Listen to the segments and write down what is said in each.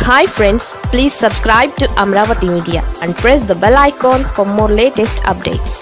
hi friends please subscribe to Amaravati media and press the bell icon for more latest updates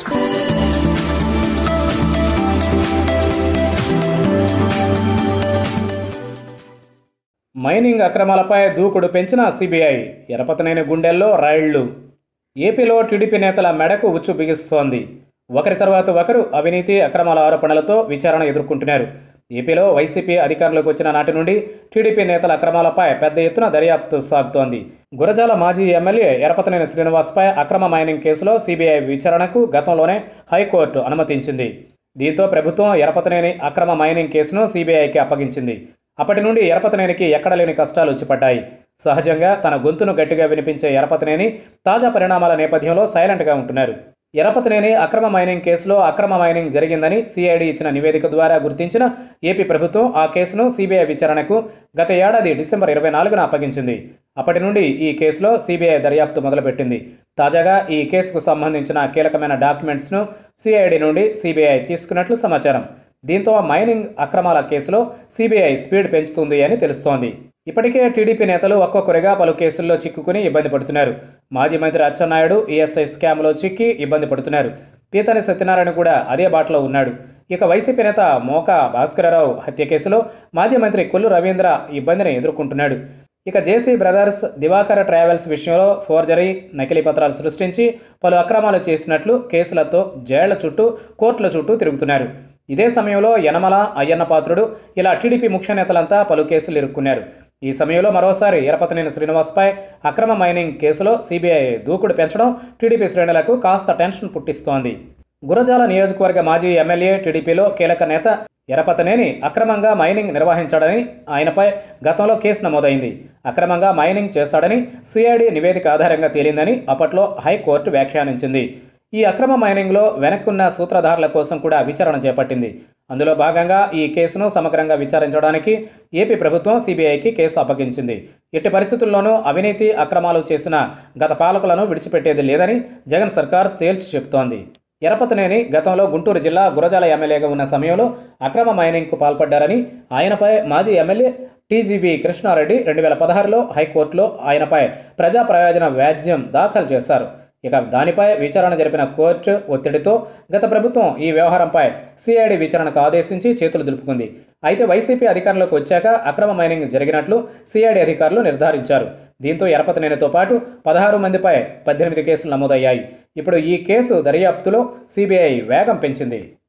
mining అక్రమాలపై దూకుడు పెంచిన CBI ఎరపతనైన గుండెల్లో రైళ్లు ఏపీలో టీడీపీ నేతల మెడకు ఉచ్చు బిగిస్తోంది ఒకరి తర్వాత ఒకరు అవినీతి అక్రమాల ఆరోపణలతో విచారణ ఎదుర్కొంటున్నారు ఏపీలో వైసీపీ అధికారంలోకి వచ్చిన నాటి నుండి టీడీపీ నేతల అక్రమాలపై పెద్ద ఎత్తున దర్యాప్తు సాగుతోంది గురజాల మాజీ ఎమ్మెల్యే ఎరపతనేని శ్రీనివాస్పై అక్రమ మైనింగ్ కేసులో సిబిఐ విచారణకు గతంలోనే హైకోర్టు అనుమతించింది దీంతో ప్రభుత్వం ఎరపతనేని అక్రమ మైనింగ్ కేసును సిబిఐకి అప్పగించింది అప్పటి నుండి ఎరపతనేనికి ఎక్కడ లేని కష్టాలు వచ్చిపడ్డాయి సహజంగా తన గొంతును గట్టిగా వినిపించే ఎరపతనేని తాజా పరిణామాల నేపథ్యంలో సైలెంట్గా ఉంటున్నారు ఎరపతనేని అక్రమ మైనింగ్ కేసులో అక్రమ మైనింగ్ జరిగిందని సిఐడి ఇచ్చిన నివేదిక ద్వారా గుర్తించిన ఏపీ ప్రభుత్వం ఆ కేసును సిబిఐ విచారణకు గత ఏడాది డిసెంబర్ ఇరవై నాలుగున అప్పగించింది అప్పటి నుండి ఈ కేసులో సిబిఐ దర్యాప్తు మొదలుపెట్టింది తాజాగా ఈ కేసుకు సంబంధించిన కీలకమైన డాక్యుమెంట్స్ను సిఐడి నుండి సిబిఐ తీసుకున్నట్లు సమాచారం దీంతో మైనింగ్ అక్రమాల కేసులో సిబిఐ స్పీడ్ పెంచుతుంది అని తెలుస్తోంది ఇప్పటికే టీడీపీ నేతలు ఒక్కొక్కరిగా పలు కేసుల్లో చిక్కుకుని ఇబ్బంది పడుతున్నారు మాజీ మంత్రి అచ్చెన్నాయుడు ఈఎస్ఐ స్కామ్లో చిక్కి ఇబ్బంది పడుతున్నారు పీతని సత్యనారాయణ కూడా అదే బాటలో ఉన్నాడు ఇక వైసీపీ నేత మోక భాస్కరరావు హత్య కేసులో మాజీ మంత్రి కొల్లు రవీంద్ర ఇబ్బందిని ఎదుర్కొంటున్నాడు ఇక జేసీ బ్రదర్స్ దివాకర ట్రావెల్స్ విషయంలో ఫోర్జరీ నకిలీ పత్రాలు సృష్టించి పలు అక్రమాలు చేసినట్లు కేసులతో జైళ్ల చుట్టూ కోర్టుల చుట్టూ తిరుగుతున్నారు ఇదే సమయంలో యనమల అయ్యన్న పాత్రుడు ఇలా టీడీపీ ముఖ్య నేతలంతా పలు కేసులు ఇరుక్కున్నారు ఈ సమయంలో మరోసారి ఎరపతనేని శ్రీనివాస్పై అక్రమ మైనింగ్ కేసులో సిబిఐ దూకుడు పెంచడం టీడీపీ శ్రేణులకు కాస్త టెన్షన్ పుట్టిస్తోంది గురజాల నియోజకవర్గ మాజీ ఎమ్మెల్యే టీడీపీలో కీలక నేత ఎరపతనేని అక్రమంగా మైనింగ్ నిర్వహించాడని ఆయనపై గతంలో కేసు నమోదైంది అక్రమంగా మైనింగ్ చేశాడని సిఐడి నివేదిక ఆధారంగా తేలిందని అప్పట్లో హైకోర్టు వ్యాఖ్యానించింది ఈ అక్రమ మైనింగ్లో వెనక్కున్న సూత్రధారుల కోసం కూడా విచారణ చేపట్టింది అందులో భాగంగా ఈ కేసును సమగ్రంగా విచారించడానికి ఏపీ ప్రభుత్వం సిబిఐకి కేసు అప్పగించింది ఎట్టి పరిస్థితుల్లోనూ అవినీతి అక్రమాలు చేసిన గత పాలకులను విడిచిపెట్టేది లేదని జగన్ సర్కార్ తేల్చి చెబుతోంది ఎరపతనేని గతంలో గుంటూరు జిల్లా గురజాల ఎమ్మెల్యేగా ఉన్న సమయంలో అక్రమ మైనింగ్కు పాల్పడ్డారని ఆయనపై మాజీ ఎమ్మెల్యే టీజీబీ కృష్ణారెడ్డి రెండు వేల పదహారులో హైకోర్టులో ఆయనపై ప్రజా ప్రయోజన వ్యాజ్యం దాఖలు చేశారు ఇక దానిపై విచారణ జరిపిన కోర్టు ఒత్తిడితో గత ప్రభుత్వం ఈ వ్యవహారంపై సిఐడి విచారణకు ఆదేశించి చేతులు దులుపుకుంది అయితే వైసీపీ అధికారంలోకి వచ్చాక అక్రమ మైనింగ్ జరిగినట్లు సిఐడి అధికారులు నిర్ధారించారు దీంతో ఎరపతనేనితో పాటు పదహారు మందిపై పద్దెనిమిది కేసులు నమోదయ్యాయి ఇప్పుడు ఈ కేసు దర్యాప్తులో సిబిఐ వేగం పెంచింది